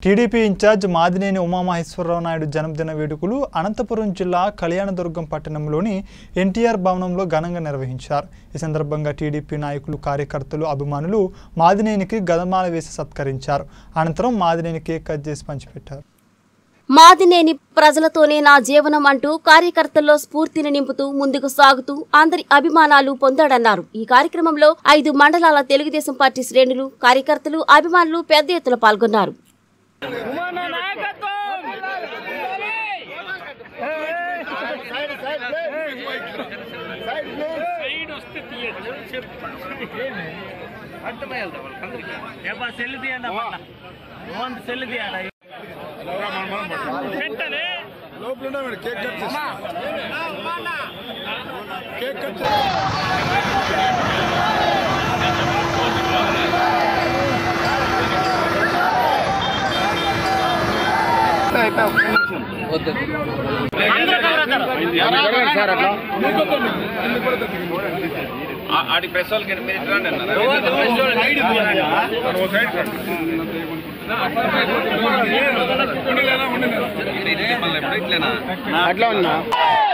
TDP in charge Madineni Umamaheswararao Naidu జన్మదిన వేడుకలు అనంతపురం జిల్లా కళ్యాణదుర్గం పట్టణంలోని ఎన్టీఆర్ భవనంలో ఘనంగా నిర్వహించారు ఈ సందర్భంగా టీడీపీ నాయకులు కార్యకర్తలు అభిమానులు మాదినేనికి గదమాల వేసి సత్కరించారు అనంతరం మాదినేని కేక్ కట్ చేసి పంచిపెట్టారు మాదినేని ప్రజలతోనే నా జీవనం అంటూ కార్యకర్తల్లో స్ఫూర్తిని నింపుతూ ముందుకు సాగుతూ అందరి అభిమానాలు పొందాడన్నారు ఈ కార్యక్రమంలో ఐదు మండలాల తెలుగుదేశం పార్టీ శ్రేణులు కార్యకర్తలు అభిమానులు పెద్ద ఎత్తున పాల్గొన్నారు సైడ్ వస్తే తీయచ్చు చెప్పు అర్థమయ్యాలి వాళ్ళకందరికీ ఏపా సెల్ తీయండి అప్పట్ల ఓన్ సెల్ తీయాలి పెట్టలే లోపల ఉన్నాడు కేక్ కట్ చేసి కేక్ కట్ ఆడి ప్రెస్ వాళ్ళకి మీరు ఇటు రండి అన్నారు మీరు ఇటు మళ్ళీ ఎప్పుడు ఇట్లేనా అట్లా ఉన్నా